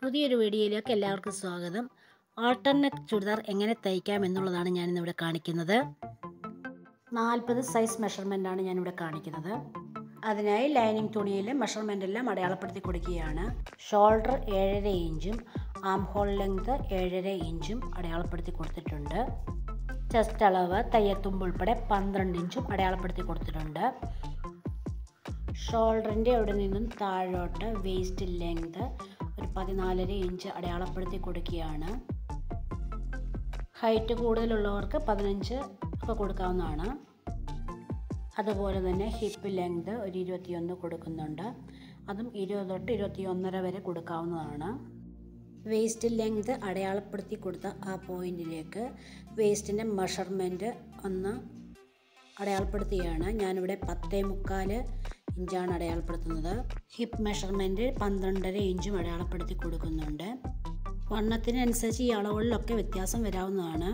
പുതിയൊരു വീഡിയോയിലേക്ക് എല്ലാവർക്കും സ്വാഗതം ആൾട്ടർനേറ്റ് ചുരിദാർ എങ്ങനെ തയ്ക്കാം എന്നുള്ളതാണ് ഞാനിന്നിവിടെ കാണിക്കുന്നത് നാൽപ്പത് സൈസ് മെഷർമെൻ്റാണ് ഞാനിവിടെ കാണിക്കുന്നത് അതിനായി ലൈനിങ് തുണിയിൽ മെഷർമെൻ്റ് എല്ലാം അടയാളപ്പെടുത്തി കൊടുക്കുകയാണ് ഷോൾഡർ ഏഴര ഇഞ്ചും ആം ഹോൾ ലെങ്ത് ഏഴര ഇഞ്ചും അടയാളപ്പെടുത്തി കൊടുത്തിട്ടുണ്ട് ചെസ്റ്റ് അളവ് തയ്യത്തുമ്പ് ഉൾപ്പെടെ പന്ത്രണ്ട് ഇഞ്ചും അടയാളപ്പെടുത്തി കൊടുത്തിട്ടുണ്ട് ഷോൾഡറിൻ്റെ അവിടെ നിന്നും താഴോട്ട് വേസ്റ്റ് ലെങ്ത് ഒരു പതിനാലര ഇഞ്ച് അടയാളപ്പെടുത്തി കൊടുക്കുകയാണ് ഹൈറ്റ് കൂടുതലുള്ളവർക്ക് പതിനഞ്ച് ഒക്കെ കൊടുക്കാവുന്നതാണ് അതുപോലെ തന്നെ ഹിപ്പ് ലെങ്ത് ഒരു ഇരുപത്തിയൊന്ന് കൊടുക്കുന്നുണ്ട് അതും ഇരുപത് തൊട്ട് ഇരുപത്തിയൊന്നര വരെ കൊടുക്കാവുന്നതാണ് വേസ്റ്റ് ലെങ്ത് അടയാളപ്പെടുത്തി കൊടുത്ത ആ പോയിന്റിലേക്ക് വേസ്റ്റിൻ്റെ മെഷർമെൻറ്റ് ഒന്ന് അടയാളപ്പെടുത്തുകയാണ് ഞാനിവിടെ പത്തേ മുക്കാൽ ഇഞ്ചാണ് അടയാളപ്പെടുത്തുന്നത് ഹിപ്പ് മെഷർമെൻറ്റ് പന്ത്രണ്ടര ഇഞ്ചും അടയാളപ്പെടുത്തി കൊടുക്കുന്നുണ്ട് വണ്ണത്തിനനുസരിച്ച് ഈ അളവുകളിലൊക്കെ വ്യത്യാസം വരാവുന്നതാണ്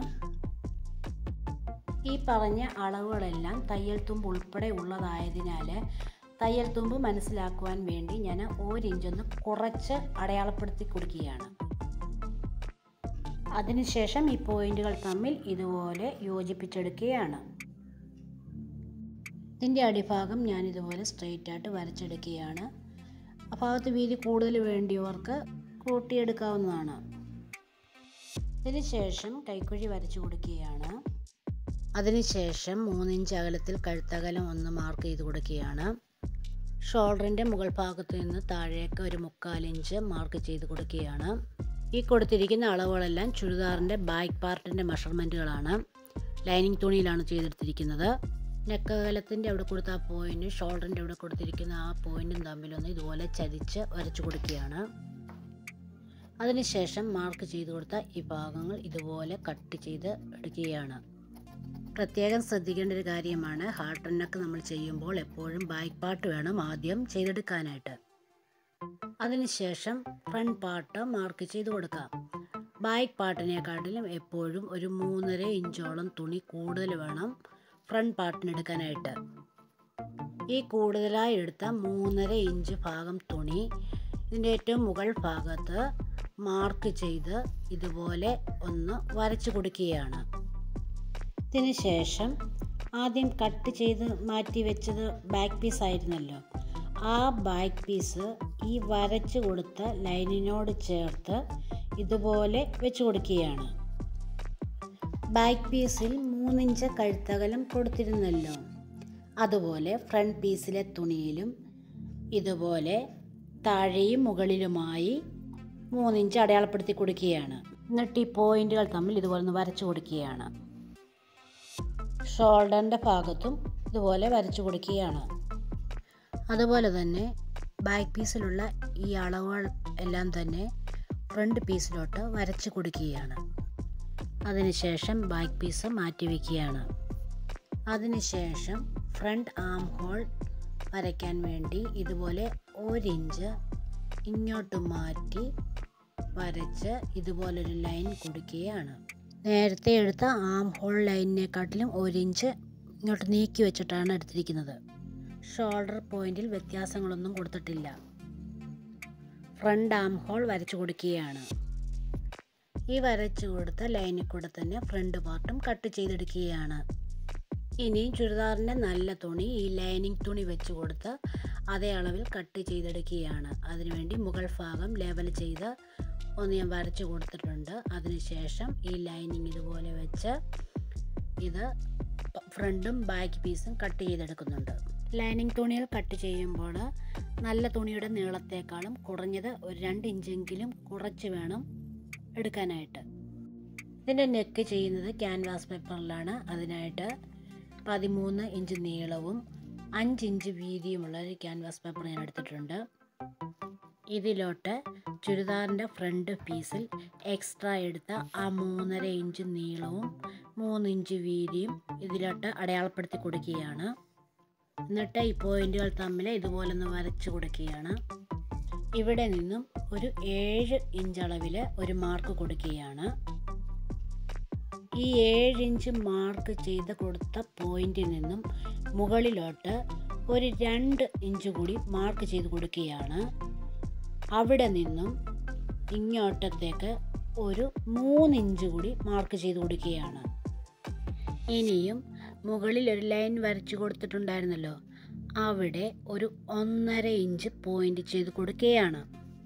ഈ പറഞ്ഞ അളവുകളെല്ലാം തയ്യൽ തുമ്പ് ഉൾപ്പെടെ ഉള്ളതായതിനാൽ തയ്യൽ തുമ്പ് മനസ്സിലാക്കുവാൻ വേണ്ടി ഞാൻ ഒരിഞ്ചൊന്ന് കുറച്ച് അടയാളപ്പെടുത്തി കൊടുക്കുകയാണ് അതിനുശേഷം ഈ പോയിന്റുകൾ തമ്മിൽ ഇതുപോലെ യോജിപ്പിച്ചെടുക്കുകയാണ് ഇതിൻ്റെ അടിഭാഗം ഞാൻ ഇതുപോലെ സ്ട്രെയിറ്റ് ആയിട്ട് വരച്ചെടുക്കുകയാണ് ആ ഭാഗത്ത് വീതി കൂടുതൽ വേണ്ടിയവർക്ക് കൂട്ടിയെടുക്കാവുന്നതാണ് ഇതിനുശേഷം കൈക്കുഴി വരച്ചു കൊടുക്കുകയാണ് അതിനുശേഷം മൂന്നിഞ്ച് അകലത്തിൽ കഴുത്തകലം ഒന്ന് മാർക്ക് ചെയ്ത് കൊടുക്കുകയാണ് ഷോൾഡറിൻ്റെ മുകൾ ഭാഗത്ത് നിന്ന് താഴേക്ക് ഒരു മുക്കാലിഞ്ച് മാർക്ക് ചെയ്ത് കൊടുക്കുകയാണ് ഈ കൊടുത്തിരിക്കുന്ന അളവുകളെല്ലാം ചുരിദാറിൻ്റെ ബാക്ക് പാർട്ടിൻ്റെ മെഷർമെൻറ്റുകളാണ് ലൈനിങ് തുണിയിലാണ് ചെയ്തെടുത്തിരിക്കുന്നത് നെക്ക് അകലത്തിൻ്റെ അവിടെ കൊടുത്ത ആ പോയിന്റ് ഷോൾഡറിൻ്റെ അവിടെ കൊടുത്തിരിക്കുന്ന ആ പോയിന്റും തമ്മിലൊന്ന് ഇതുപോലെ ചരിച്ച് വരച്ചു കൊടുക്കുകയാണ് അതിനുശേഷം മാർക്ക് ചെയ്ത് കൊടുത്ത ഈ ഭാഗങ്ങൾ ഇതുപോലെ കട്ട് ചെയ്ത് എടുക്കുകയാണ് പ്രത്യേകം ശ്രദ്ധിക്കേണ്ട ഒരു കാര്യമാണ് ഹാർട്ട് നെക്ക് നമ്മൾ ചെയ്യുമ്പോൾ എപ്പോഴും ബാക്ക് പാർട്ട് വേണം ആദ്യം ചെയ്തെടുക്കാനായിട്ട് അതിനുശേഷം ഫ്രണ്ട് പാർട്ട് മാർക്ക് ചെയ്ത് കൊടുക്കാം ബാക്ക് പാർട്ടിനെക്കാട്ടിലും എപ്പോഴും ഒരു മൂന്നര ഇഞ്ചോളം തുണി കൂടുതൽ വേണം ഫ്രണ്ട് പാർട്ടിന് എടുക്കാനായിട്ട് ഈ കൂടുതലായി എടുത്ത മൂന്നര ഇഞ്ച് ഭാഗം തുണി ഇതിൻ്റെ ഏറ്റവും മുകൾ ഭാഗത്ത് മാർക്ക് ചെയ്ത് ഇതുപോലെ ഒന്ന് വരച്ചു കൊടുക്കുകയാണ് ഇതിന് ശേഷം ആദ്യം കട്ട് ചെയ്ത് മാറ്റി വെച്ചത് ബാക്ക് പീസ് ആയിരുന്നല്ലോ ആ ബാക്ക് പീസ് ഈ വരച്ചു കൊടുത്ത ലൈനിനോട് ചേർത്ത് ഇതുപോലെ വെച്ച് കൊടുക്കുകയാണ് ബാക്ക് പീസിൽ മൂന്നിഞ്ച് കഴുത്തകലം കൊടുത്തിരുന്നല്ലോ അതുപോലെ ഫ്രണ്ട് പീസിലെ തുണിയിലും ഇതുപോലെ താഴെയും മുകളിലുമായി മൂന്നിഞ്ച് അടയാളപ്പെടുത്തി കൊടുക്കുകയാണ് എന്നിട്ട് ഈ പോയിന്റുകൾ തമ്മിൽ ഇതുപോലെ ഒന്ന് വരച്ചു കൊടുക്കുകയാണ് ഷോൾഡറിൻ്റെ ഭാഗത്തും ഇതുപോലെ വരച്ചു കൊടുക്കുകയാണ് അതുപോലെ തന്നെ ബാക്ക് പീസിലുള്ള ഈ അളവുകൾ എല്ലാം തന്നെ ഫ്രണ്ട് പീസിലോട്ട് വരച്ച് കൊടുക്കുകയാണ് അതിനുശേഷം ബാക്ക് പീസ് മാറ്റി വയ്ക്കുകയാണ് അതിനുശേഷം ഫ്രണ്ട് ആം ഹോൾ വരയ്ക്കാൻ വേണ്ടി ഇതുപോലെ ഒരിഞ്ച് ഇങ്ങോട്ട് മാറ്റി വരച്ച് ഇതുപോലൊരു ലൈൻ കൊടുക്കുകയാണ് നേരത്തെ എടുത്ത ആം ഹോൾ ലൈനിനെക്കാട്ടിലും ഒരിഞ്ച് ഇങ്ങോട്ട് നീക്കി വെച്ചിട്ടാണ് എടുത്തിരിക്കുന്നത് ഷോൾഡർ പോയിന്റിൽ വ്യത്യാസങ്ങളൊന്നും കൊടുത്തിട്ടില്ല ഫ്രണ്ട് ആം ഹോൾ വരച്ചു കൊടുക്കുകയാണ് ഈ വരച്ചു കൊടുത്ത ലൈനിൽ കൂടെ തന്നെ ഫ്രണ്ട് പാർട്ടും കട്ട് ചെയ്തെടുക്കുകയാണ് ഇനി ചുരിദാറിൻ്റെ നല്ല തുണി ഈ ലൈനിങ് തുണി വെച്ച് കൊടുത്ത് അതേ അളവിൽ കട്ട് ചെയ്തെടുക്കുകയാണ് അതിനുവേണ്ടി മുകൾ ഭാഗം ലെവൽ ചെയ്ത് ഒന്ന് ഞാൻ വരച്ച് കൊടുത്തിട്ടുണ്ട് അതിനുശേഷം ഈ ലൈനിങ് ഇതുപോലെ വെച്ച് ഇത് ഫ്രണ്ടും ബാക്ക് പീസും കട്ട് ചെയ്തെടുക്കുന്നുണ്ട് ലൈനിങ് തുണികൾ കട്ട് ചെയ്യുമ്പോൾ നല്ല തുണിയുടെ നീളത്തേക്കാളും കുറഞ്ഞത് ഒരു രണ്ട് ഇഞ്ചെങ്കിലും കുറച്ച് വേണം എടുക്കാനായിട്ട് ഇതിൻ്റെ നെക്ക് ചെയ്യുന്നത് ക്യാൻവാസ് പേപ്പറിലാണ് അതിനായിട്ട് പതിമൂന്ന് ഇഞ്ച് നീളവും അഞ്ച് ഇഞ്ച് വീതിയുമുള്ള ഒരു ക്യാൻവാസ് പേപ്പർ ഞാൻ എടുത്തിട്ടുണ്ട് ഇതിലോട്ട് ചുരിദാറിൻ്റെ ഫ്രണ്ട് പീസിൽ എക്സ്ട്രാ എടുത്ത ആ മൂന്നര ഇഞ്ച് നീളവും മൂന്ന് ഇഞ്ച് വീതിയും ഇതിലോട്ട് അടയാളപ്പെടുത്തി കൊടുക്കുകയാണ് എന്നിട്ട് ഈ പോയിന്റുകൾ തമ്മിൽ ഇതുപോലെ ഒന്ന് വരച്ചു കൊടുക്കുകയാണ് ഇവിടെ നിന്നും ഒരു ഏഴ് ഇഞ്ച് അളവിൽ ഒരു മാർക്ക് കൊടുക്കുകയാണ് ഈ ഏഴ് ഇഞ്ച് മാർക്ക് ചെയ്ത് കൊടുത്ത പോയിന്റിൽ നിന്നും മുകളിലോട്ട് ഒരു രണ്ട് ഇഞ്ച് കൂടി മാർക്ക് ചെയ്ത് കൊടുക്കുകയാണ് അവിടെ നിന്നും ഇങ്ങോട്ടത്തേക്ക് ഒരു മൂന്ന് ഇഞ്ച് കൂടി മാർക്ക് ചെയ്ത് കൊടുക്കുകയാണ് ഇനിയും മുകളിൽ ഒരു ലൈൻ വരച്ചു കൊടുത്തിട്ടുണ്ടായിരുന്നല്ലോ അവിടെ ഒരു ഒന്നര ഇഞ്ച് പോയിന്റ് ചെയ്ത് കൊടുക്കുകയാണ്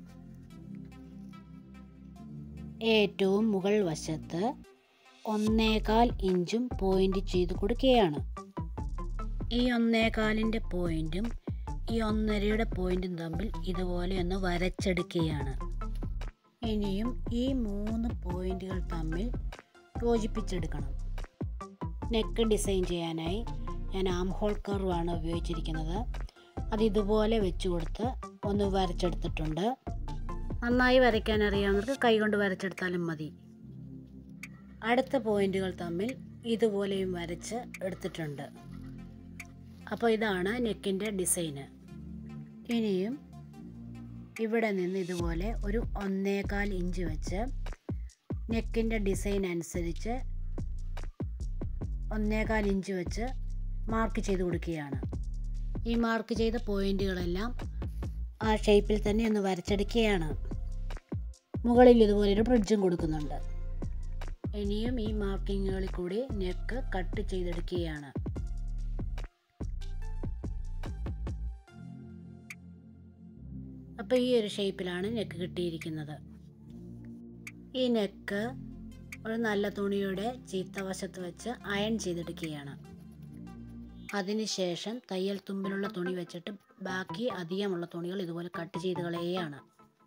ഏറ്റവും മുകൾ വശത്ത് ഒന്നേകാൽ ഇഞ്ചും പോയിന്റ് ചെയ്ത് കൊടുക്കുകയാണ് ഈ ഒന്നേകാലിൻ്റെ പോയിന്റും ഈ ഒന്നരയുടെ പോയിന്റും തമ്മിൽ ഇതുപോലെ ഒന്ന് വരച്ചെടുക്കുകയാണ് ഇനിയും ഈ മൂന്ന് പോയിന്റുകൾ തമ്മിൽ യോജിപ്പിച്ചെടുക്കണം നെക്ക് ഡിസൈൻ ചെയ്യാനായി ഞാൻ ആം ഹോൾ കർവാണ് ഉപയോഗിച്ചിരിക്കുന്നത് അത് ഇതുപോലെ വെച്ച് കൊടുത്ത് ഒന്ന് വരച്ചെടുത്തിട്ടുണ്ട് നന്നായി വരയ്ക്കാൻ അറിയാവുന്നവർക്ക് കൈകൊണ്ട് വരച്ചെടുത്താലും മതി അടുത്ത പോയിന്റുകൾ തമ്മിൽ ഇതുപോലെയും വരച്ച് എടുത്തിട്ടുണ്ട് അപ്പോൾ ഇതാണ് നെക്കിൻ്റെ ഡിസൈന് ഇനിയും ഇവിടെ നിന്ന് ഇതുപോലെ ഒരു ഒന്നേകാൽ ഇഞ്ച് വെച്ച് നെക്കിൻ്റെ ഡിസൈൻ അനുസരിച്ച് ഒന്നേകാൽ ഇഞ്ച് വെച്ച് മാർക്ക് ചെയ്ത് കൊടുക്കുകയാണ് ഈ മാർക്ക് ചെയ്ത പോയിന്റുകളെല്ലാം ആ ഷേപ്പിൽ തന്നെ ഒന്ന് വരച്ചെടുക്കുകയാണ് മുകളിൽ ഇതുപോലെ ഒരു ബ്രിഡ്ജും കൊടുക്കുന്നുണ്ട് ഇനിയും ഈ മാർക്കിങ്ങുകളിൽ കൂടി നെക്ക് കട്ട് ചെയ്തെടുക്കുകയാണ് അപ്പോൾ ഈ ഒരു ഷേപ്പിലാണ് നെക്ക് കിട്ടിയിരിക്കുന്നത് ഈ നെക്ക് ഒരു നല്ല തുണിയുടെ ചീത്ത വശത്ത് വെച്ച് അയൺ ചെയ്തെടുക്കുകയാണ് അതിനുശേഷം തയ്യൽ തുമ്പിലുള്ള തുണി വെച്ചിട്ട് ബാക്കി അധികമുള്ള തുണികൾ ഇതുപോലെ കട്ട് ചെയ്ത് കളയുകയാണ്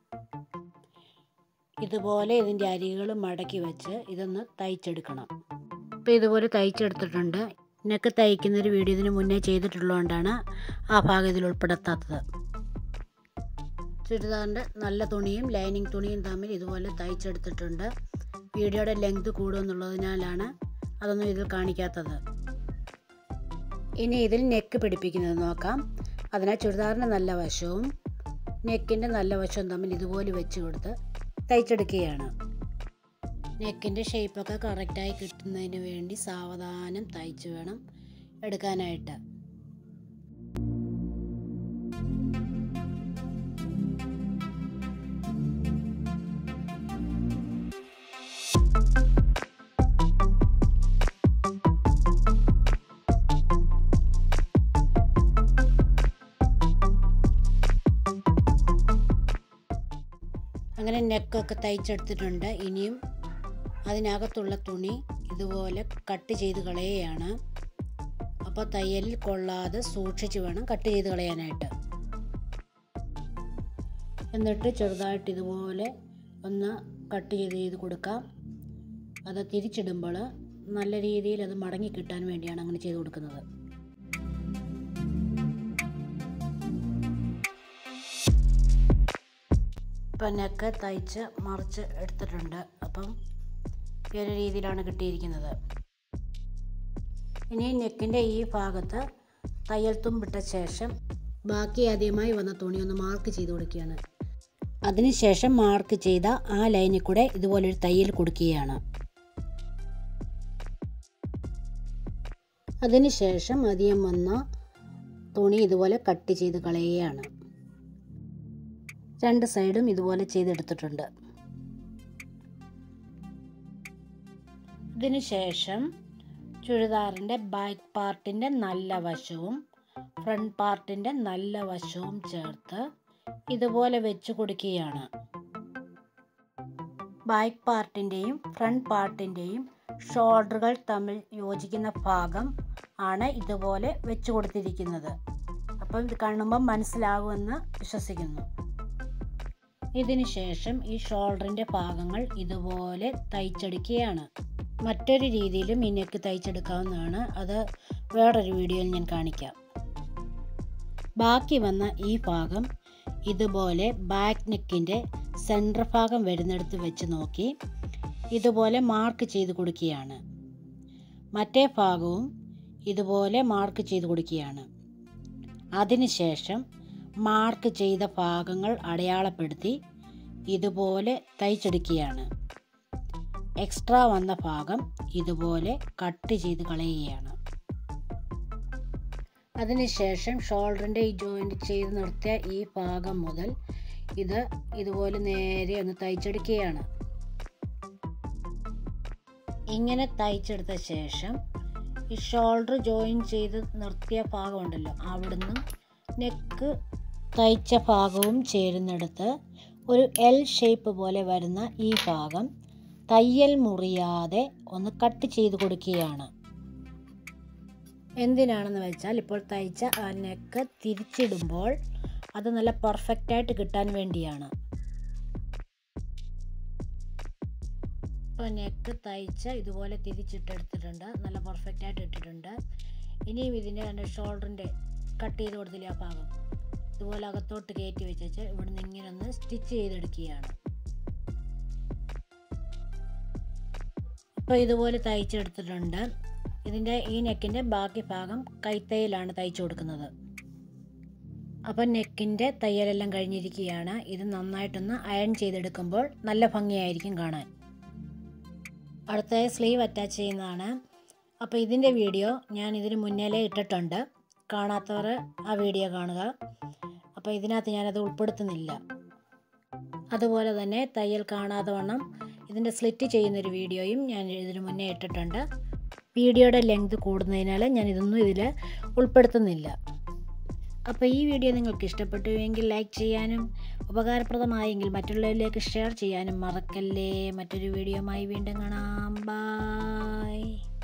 ഇതുപോലെ ഇതിൻ്റെ അരികൾ മടക്കി വെച്ച് ഇതൊന്ന് തയ്ച്ചെടുക്കണം ഇപ്പോൾ ഇതുപോലെ തയ്ച്ചെടുത്തിട്ടുണ്ട് നെക്ക് തയ്ക്കുന്ന ഒരു വീഡിയോ ഇതിന് മുന്നേ ചെയ്തിട്ടുള്ളതുകൊണ്ടാണ് ആ ഭാഗം ഇതിൽ ഉൾപ്പെടുത്താത്തത് ചുരിദാറിൻ്റെ നല്ല തുണിയും ലൈനിങ് തുണിയും തമ്മിൽ ഇതുപോലെ തയ്ച്ചെടുത്തിട്ടുണ്ട് വീഡിയോയുടെ ലെങ്ത് കൂടുമെന്നുള്ളതിനാലാണ് അതൊന്നും ഇതിൽ കാണിക്കാത്തത് ഇനി ഇതിൽ നെക്ക് പിടിപ്പിക്കുന്നത് നോക്കാം അതിനാൽ ചുരിദാറിൻ്റെ നല്ല വശവും നെക്കിൻ്റെ നല്ല വശവും തമ്മിൽ ഇതുപോലെ വെച്ച് കൊടുത്ത് തയ്ച്ചെടുക്കുകയാണ് നെക്കിൻ്റെ ഷേപ്പൊക്കെ കറക്റ്റായി കിട്ടുന്നതിന് വേണ്ടി സാവധാനം തയ്ച്ച് വേണം എടുക്കാനായിട്ട് അങ്ങനെ നെക്കൊക്കെ തയ്ച്ചെടുത്തിട്ടുണ്ട് ഇനിയും അതിനകത്തുള്ള തുണി ഇതുപോലെ കട്ട് ചെയ്ത് കളയുകയാണ് അപ്പോൾ തയ്യലിൽ കൊള്ളാതെ സൂക്ഷിച്ച് വേണം കട്ട് ചെയ്ത് കളയാനായിട്ട് എന്നിട്ട് ചെറുതായിട്ട് ഇതുപോലെ ഒന്ന് കട്ട് ചെയ്ത് ചെയ്ത് കൊടുക്കാം അത് തിരിച്ചിടുമ്പോൾ നല്ല രീതിയിൽ അത് മടങ്ങി കിട്ടാൻ വേണ്ടിയാണ് അങ്ങനെ ചെയ്ത് കൊടുക്കുന്നത് ഇപ്പം നെക്ക് തയ്ച്ച് മറിച്ച് എടുത്തിട്ടുണ്ട് അപ്പം ഈ ഒരു രീതിയിലാണ് കിട്ടിയിരിക്കുന്നത് ഇനി നെക്കിൻ്റെ ഈ ഭാഗത്ത് തയ്യൽ തുമ്പിട്ട ശേഷം ബാക്കി ആദ്യമായി വന്ന തുണി ഒന്ന് മാർക്ക് ചെയ്ത് കൊടുക്കുകയാണ് അതിനുശേഷം മാർക്ക് ചെയ്ത ആ ലൈനിൽ കൂടെ ഇതുപോലൊരു തയ്യൽ കൊടുക്കുകയാണ് അതിനുശേഷം അധികം വന്ന തുണി ഇതുപോലെ കട്ട് ചെയ്ത് കളയുകയാണ് രണ്ട് സൈഡും ഇതുപോലെ ചെയ്തെടുത്തിട്ടുണ്ട് ഇതിനുശേഷം ചുരിദാറിൻ്റെ ബാക്ക് പാർട്ടിൻ്റെ നല്ല വശവും ഫ്രണ്ട് പാർട്ടിൻ്റെ നല്ല വശവും ചേർത്ത് ഇതുപോലെ വെച്ച് കൊടുക്കുകയാണ് ബാക്ക് പാർട്ടിൻ്റെയും ഫ്രണ്ട് പാർട്ടിൻ്റെയും ഷോൾഡറുകൾ തമ്മിൽ യോജിക്കുന്ന ഭാഗം ആണ് ഇതുപോലെ വെച്ച് കൊടുത്തിരിക്കുന്നത് അപ്പം ഇത് കാണുമ്പോൾ മനസ്സിലാകുമെന്ന് വിശ്വസിക്കുന്നു ഇതിന് ശേഷം ഈ ഷോൾഡറിൻ്റെ ഭാഗങ്ങൾ ഇതുപോലെ തയ്ച്ചെടുക്കുകയാണ് മറ്റൊരു രീതിയിലും ഈ നെക്ക് തയ്ച്ചെടുക്കാവുന്നതാണ് അത് വേറൊരു വീഡിയോയിൽ ഞാൻ കാണിക്കാം ബാക്കി വന്ന ഈ ഭാഗം ഇതുപോലെ ബാക്ക് നെക്കിൻ്റെ സെൻറ്റർ ഭാഗം വരുന്നിടത്ത് വെച്ച് നോക്കി ഇതുപോലെ മാർക്ക് ചെയ്ത് കൊടുക്കുകയാണ് മറ്റേ ഭാഗവും ഇതുപോലെ മാർക്ക് ചെയ്ത് കൊടുക്കുകയാണ് അതിനുശേഷം മാർക്ക് ചെയ്ത ഭാഗങ്ങൾ അടയാളപ്പെടുത്തി ഇതുപോലെ തയ്ച്ചെടുക്കുകയാണ് എക്സ്ട്രാ വന്ന ഭാഗം ഇതുപോലെ കട്ട് ചെയ്ത് കളയുകയാണ് അതിനുശേഷം ഷോൾഡറിൻ്റെ ഈ ജോയിൻറ്റ് ചെയ്ത് നിർത്തിയ ഈ ഭാഗം മുതൽ ഇത് ഇതുപോലെ നേരെ ഒന്ന് തയ്ച്ചെടുക്കുകയാണ് ഇങ്ങനെ തയ്ച്ചെടുത്ത ശേഷം ഈ ഷോൾഡർ ജോയിൻ ചെയ്ത് നിർത്തിയ ഭാഗമുണ്ടല്ലോ അവിടുന്ന് നെക്ക് തയ്ച്ച ഭാഗവും ചേരുന്നിടത്ത് ഒരു എൽ ഷേപ്പ് പോലെ വരുന്ന ഈ ഭാഗം തയ്യൽ മുറിയാതെ ഒന്ന് കട്ട് ചെയ്ത് കൊടുക്കുകയാണ് എന്തിനാണെന്ന് വെച്ചാൽ ഇപ്പോൾ തയ്ച്ച ആ നെക്ക് തിരിച്ചിടുമ്പോൾ അത് നല്ല പെർഫെക്റ്റായിട്ട് കിട്ടാൻ വേണ്ടിയാണ് ഇപ്പോൾ നെക്ക് തയ്ച്ച ഇതുപോലെ തിരിച്ചിട്ടെടുത്തിട്ടുണ്ട് നല്ല പെർഫെക്റ്റായിട്ട് ഇട്ടിട്ടുണ്ട് ഇനിയും ഇതിൻ്റെ എൻ്റെ ഷോൾഡറിൻ്റെ കട്ട് ചെയ്ത് കൊടുത്തില്ല ആ ഭാഗം ഇതുപോലെ അകത്തോട്ട് കയറ്റി വെച്ച് ഇവിടുന്ന് ഇങ്ങനെ ഒന്ന് സ്റ്റിച്ച് ചെയ്തെടുക്കുകയാണ് ഇപ്പോൾ ഇതുപോലെ തയ്ച്ചെടുത്തിട്ടുണ്ട് ഇതിൻ്റെ ഈ നെക്കിൻ്റെ ബാക്കി ഭാഗം കൈത്തയ്യലാണ് തയ്ച്ചു കൊടുക്കുന്നത് അപ്പം നെക്കിൻ്റെ തയ്യലെല്ലാം കഴിഞ്ഞിരിക്കുകയാണ് ഇത് നന്നായിട്ടൊന്ന് അയൺ ചെയ്തെടുക്കുമ്പോൾ നല്ല ഭംഗിയായിരിക്കും കാണാൻ അടുത്ത സ്ലീവ് അറ്റാച്ച് ചെയ്യുന്നതാണ് അപ്പോൾ ഇതിൻ്റെ വീഡിയോ ഞാൻ ഇതിന് മുന്നേലേ ഇട്ടിട്ടുണ്ട് കാണാത്തവർ ആ വീഡിയോ കാണുക അപ്പോൾ ഇതിനകത്ത് ഞാനത് ഉൾപ്പെടുത്തുന്നില്ല അതുപോലെ തന്നെ തയ്യൽ കാണാതെ വണ്ണം ഇതിൻ്റെ സ്ലിറ്റ് ചെയ്യുന്നൊരു വീഡിയോയും ഞാൻ ഇതിന് മുന്നേ ഇട്ടിട്ടുണ്ട് വീഡിയോയുടെ ലെങ്ത് കൂടുന്നതിനാൽ ഞാൻ ഇതൊന്നും ഇതിൽ ഉൾപ്പെടുത്തുന്നില്ല അപ്പോൾ ഈ വീഡിയോ നിങ്ങൾക്ക് ഇഷ്ടപ്പെട്ടുവെങ്കിൽ ലൈക്ക് ചെയ്യാനും ഉപകാരപ്രദമായെങ്കിൽ മറ്റുള്ളവരിലേക്ക് ഷെയർ ചെയ്യാനും മറക്കല്ലേ മറ്റൊരു വീഡിയോയുമായി വീണ്ടും കാണാം ബായ്